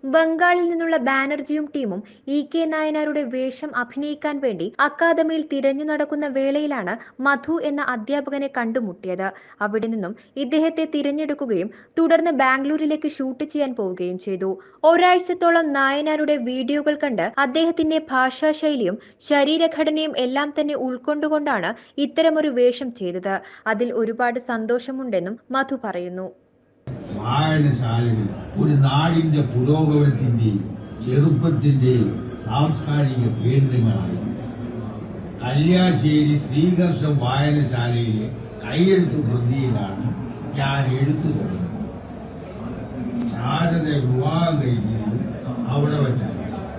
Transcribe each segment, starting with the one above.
ബംഗാളിൽ നിന്നുള്ള ബാനർജിയും ടീമും ഇ കെ നായനാരുടെ വേഷം അഭിനയിക്കാൻ വേണ്ടി അക്കാദമിയിൽ തിരഞ്ഞു നടക്കുന്ന വേളയിലാണ് മധു എന്ന അധ്യാപകനെ കണ്ടുമുട്ടിയത് അവിടെ നിന്നും ഇദ്ദേഹത്തെ തിരഞ്ഞെടുക്കുകയും തുടർന്ന് ബാംഗ്ലൂരിലേക്ക് ഷൂട്ട് ചെയ്യാൻ പോവുകയും ചെയ്തു ഒരാഴ്ചത്തോളം നായനാരുടെ വീഡിയോകൾ കണ്ട് അദ്ദേഹത്തിന്റെ ഭാഷാശൈലിയും ശരീരഘടനയും എല്ലാം തന്നെ ഉൾക്കൊണ്ടുകൊണ്ടാണ് ഇത്തരമൊരു വേഷം ചെയ്തത് അതിൽ ഒരുപാട് സന്തോഷമുണ്ടെന്നും മധു പറയുന്നു വായനശാലകൾ ഒരു നാടിന്റെ പുരോഗമനത്തിന്റെയും ചെറുപ്പത്തിന്റെയും സാംസ്കാരിക കേന്ദ്രങ്ങളായി കല്യാശ്ശേരി ശ്രീകർഷം വായനശാലയിലെ കൈയെഴുത്ത് പ്രതിയിലാണ് ഞാൻ എഴുത്തു തുടങ്ങുന്നത് ശാരദ വിവാഹം കഴിഞ്ഞത് അവിടെ വെച്ചാണ്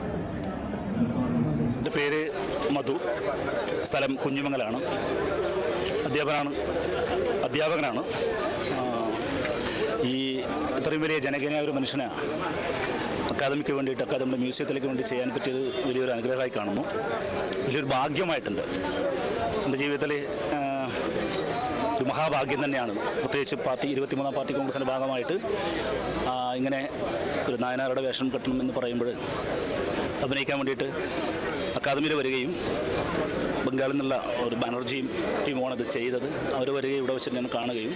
എൻ്റെ പേര് മധു സ്ഥലം കുഞ്ഞുമംഗലാണ് അധ്യാപകനാണ് അധ്യാപകനാണ് ആ, ഈ ഇത്രയും വലിയ ജനകീയനായ ഒരു മനുഷ്യനെ അക്കാദമിക്ക് വേണ്ടിയിട്ട് അക്കാദമിയുടെ മ്യൂസിയത്തിലേക്ക് വേണ്ടി ചെയ്യാൻ പറ്റിയത് വലിയൊരു അനുഗ്രഹമായി കാണുന്നു വലിയൊരു ഭാഗ്യമായിട്ടുണ്ട് എൻ്റെ ജീവിതത്തിൽ ആ, ഒരു മഹാഭാഗ്യം തന്നെയാണ് പ്രത്യേകിച്ച് പാർട്ടി ഇരുപത്തിമൂന്നാം പാർട്ടി കോൺഗ്രസിൻ്റെ ഭാഗമായിട്ട് ആ, ഇങ്ങനെ ഒരു നായനാരുടെ വേഷം കെട്ടണമെന്ന് പറയുമ്പോൾ അഭിനയിക്കാൻ വേണ്ടിയിട്ട് അക്കാദമിയിൽ വരികയും ബംഗാളിൽ നിന്നുള്ള ഒരു ബാനർജിയും ടീമുമാണ് ഇത് ചെയ്തത് അവർ വരികയും ഇവിടെ വെച്ചിട്ട് ഞാൻ കാണുകയും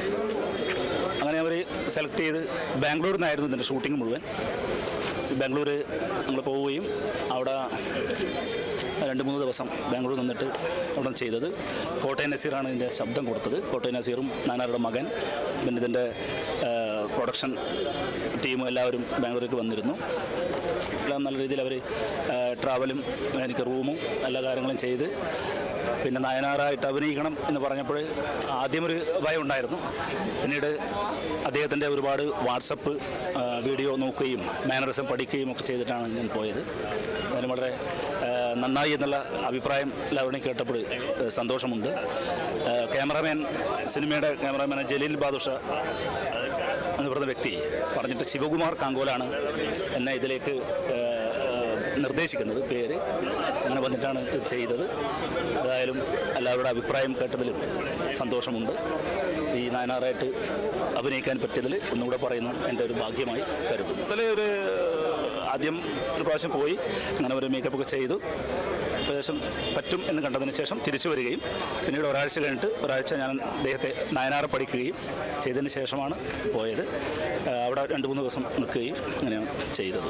അങ്ങനെ അവർ സെലക്ട് ചെയ്ത് ബാംഗ്ലൂരിൽ നിന്നായിരുന്നു ഇതിൻ്റെ ഷൂട്ടിംഗ് മുഴുവൻ ബാംഗ്ലൂർ നമ്മൾ പോവുകയും അവിടെ രണ്ട് മൂന്ന് ദിവസം ബാംഗ്ലൂർ നിന്നിട്ട് അവിടെ ചെയ്തത് കോട്ടയം നസീറാണ് ഇതിൻ്റെ ശബ്ദം കൊടുത്തത് കോട്ടയം നസീറും നാനാരുടെ മകൻ പിന്നെ ഇതിൻ്റെ പ്രൊഡക്ഷൻ ടീമും എല്ലാവരും ബാംഗ്ലൂർക്ക് വന്നിരുന്നു എല്ലാം നല്ല രീതിയിൽ അവർ ട്രാവലും എനിക്ക് റൂമും എല്ലാ കാര്യങ്ങളും ചെയ്ത് പിന്നെ നയനാറായിട്ട് അഭിനയിക്കണം എന്ന് പറഞ്ഞപ്പോൾ ആദ്യമൊരു ഭയം ഉണ്ടായിരുന്നു പിന്നീട് അദ്ദേഹത്തിൻ്റെ ഒരുപാട് വാട്സപ്പ് ആ, വീഡിയോ നോക്കുകയും മാനറിസം പഠിക്കുകയും ഒക്കെ ചെയ്തിട്ടാണ് ഞാൻ പോയത് അതിന് വളരെ ആ, നന്നായി എന്നുള്ള അഭിപ്രായം എല്ലാവരുടെയും കേട്ടപ്പോൾ ആ, സന്തോഷമുണ്ട് ആ, ക്യാമറാമാൻ സിനിമയുടെ ക്യാമറാമാൻ ജലീൽ ബാദുഷ എന്ന് പറയുന്ന വ്യക്തി പറഞ്ഞിട്ട് ശിവകുമാർ കാങ്കോലാണ് എന്നെ ഇതിലേക്ക് ആ, ആ, നിർദ്ദേശിക്കുന്നത് പേര് അങ്ങനെ വന്നിട്ടാണ് ഇത് ചെയ്തത് ഏതായാലും എല്ലാവരുടെ അഭിപ്രായം കേട്ടതിലും സന്തോഷമുണ്ട് ഈ നായനാറായിട്ട് അഭിനയിക്കാൻ പറ്റിയതിൽ ഒന്നുകൂടെ പറയുന്നു എൻ്റെ ഒരു ഭാഗ്യമായി കരുതുന്നു അതിൽ ഒരു ആദ്യം ഒരു പ്രാവശ്യം പോയി അങ്ങനെ ഒരു മേക്കപ്പ് ഒക്കെ ചെയ്തു ഏകദേശം പറ്റും എന്ന് കണ്ടതിന് ശേഷം തിരിച്ചു വരികയും പിന്നീട് ഒരാഴ്ച കഴിഞ്ഞിട്ട് ഒരാഴ്ച ഞാൻ അദ്ദേഹത്തെ നയനാറ് പഠിക്കുകയും ചെയ്തതിന് ശേഷമാണ് പോയത് ആ, അവിടെ രണ്ട് മൂന്ന് ദിവസം നിൽക്കുകയും അങ്ങനെയാണ് ചെയ്തത്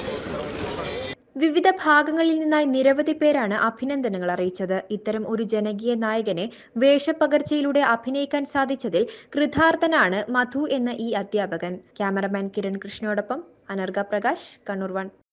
വിവിധ ഭാഗങ്ങളിൽ നിന്നായി നിരവധി പേരാണ് അഭിനന്ദനങ്ങൾ അറിയിച്ചത് ഇത്തരം ഒരു ജനകീയ നായകനെ വേഷപ്പകർച്ചയിലൂടെ അഭിനയിക്കാൻ സാധിച്ചതിൽ കൃതാർത്ഥനാണ് മധു എന്ന ഈ അധ്യാപകൻ ക്യാമറമാൻ കിരൺ കൃഷ്ണയോടൊപ്പം അനർഗ പ്രകാശ് കണ്ണൂർ വൺ